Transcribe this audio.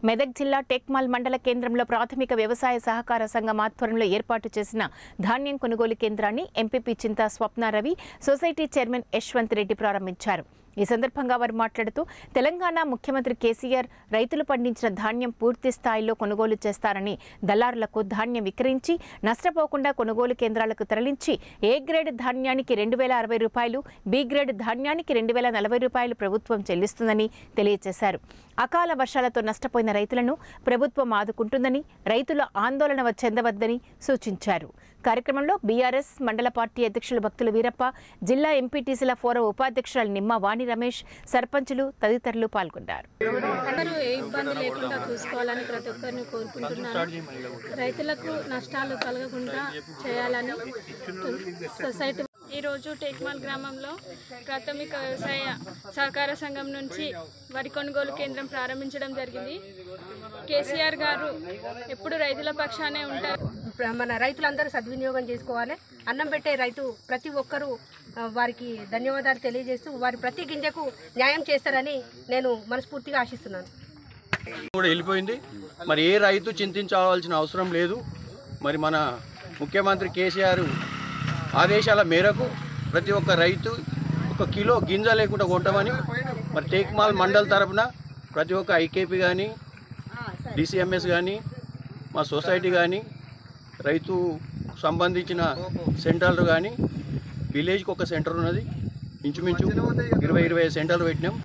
మెదక్ జిల్లా టెక్మాల్ మండల కేంద్రంలో ప్రాథమిక వ్యవసాయ సహకార సంఘం ఆధ్వర్యంలో ఏర్పాటు చేసిన ధాన్యం కొనుగోలు కేంద్రాన్ని ఎంపీపీ చింతా స్వప్నారవి సొసైటీ చైర్మన్ యశ్వంత్ రెడ్డి ప్రారంభించారు ఈ సందర్భంగా వారు మాట్లాడుతూ తెలంగాణ ముఖ్యమంత్రి కేసీఆర్ రైతులు పండించిన ధాన్యం పూర్తి స్థాయిలో కొనుగోలు చేస్తారని దళారులకు ధాన్యం విక్రయించి నష్టపోకుండా కొనుగోలు కేంద్రాలకు తరలించి ఏ గ్రేడ్ ధాన్యానికి రెండు వేల అరవై రూపాయలు బి గ్రేడ్ ధాన్యానికి రెండు వేల నలభై రూపాయలు ప్రభుత్వం చెల్లిస్తుందని తెలియజేశారు అకాల వర్షాలతో నష్టపోయిన రైతులను ప్రభుత్వం ఆదుకుంటుందని రైతుల ఆందోళన చెందవద్దని సూచించారు కార్యక్రమంలో బీఆర్ఎస్ మండల పార్టీ అధ్యక్షులు భక్తుల వీరప్ప జిల్లా ఎంపీటీసీల ఫోరం ఉపాధ్యక్షురాలు నిమ్మ వాణి రమేష్ సర్పంచులు తదితరులు పాల్గొన్నారు అందరూ ఏ ఇబ్బంది లేకుండా చూసుకోవాలని ప్రతి ఒక్కరిని కోరుకుంటున్నాను రైతులకు నష్టాలు కలగకుండా చేయాలని సొసైటీ ఈరోజు టేక్మాల్ గ్రామంలో ప్రాథమిక వ్యవసాయ సహకార సంఘం నుంచి వరి కొనుగోలు కేంద్రం ప్రారంభించడం జరిగింది కేసీఆర్ గారు ఎప్పుడు రైతుల పక్షానే ఉంటారు ప్ర- మన రైతులందరూ సద్వినియోగం చేసుకోవాలి అన్నం పెట్టే రైతు ప్రతి ఒక్కరూ ఆ, వారికి ధన్యవాదాలు తెలియజేస్తూ వారి ప్రతి గింజకు న్యాయం చేస్తారని నేను మనస్ఫూర్తిగా ఆశిస్తున్నాను కూడా వెళ్ళిపోయింది మరి ఏ రైతు చింతించవలసిన అవసరం లేదు మరి మన ముఖ్యమంత్రి కేసీఆర్ ఆదేశాల మేరకు ప్రతి ఒక్క రైతు ఒక కిలో గింజ లేకుండా కొంటామని మరి టేక్మాల్ మండల్ తరపున ప్రతి ఒక్క ఐకేపీ కానీ డిసిఎంఎస్ కానీ మా సొసైటీ కానీ రైతు సంబంధించిన సెంటర్లు కానీ విలేజ్కి ఒక సెంటర్ ఉన్నది ఇంచుమించు ఇరవై ఇరవై సెంటర్లు పెట్టినాం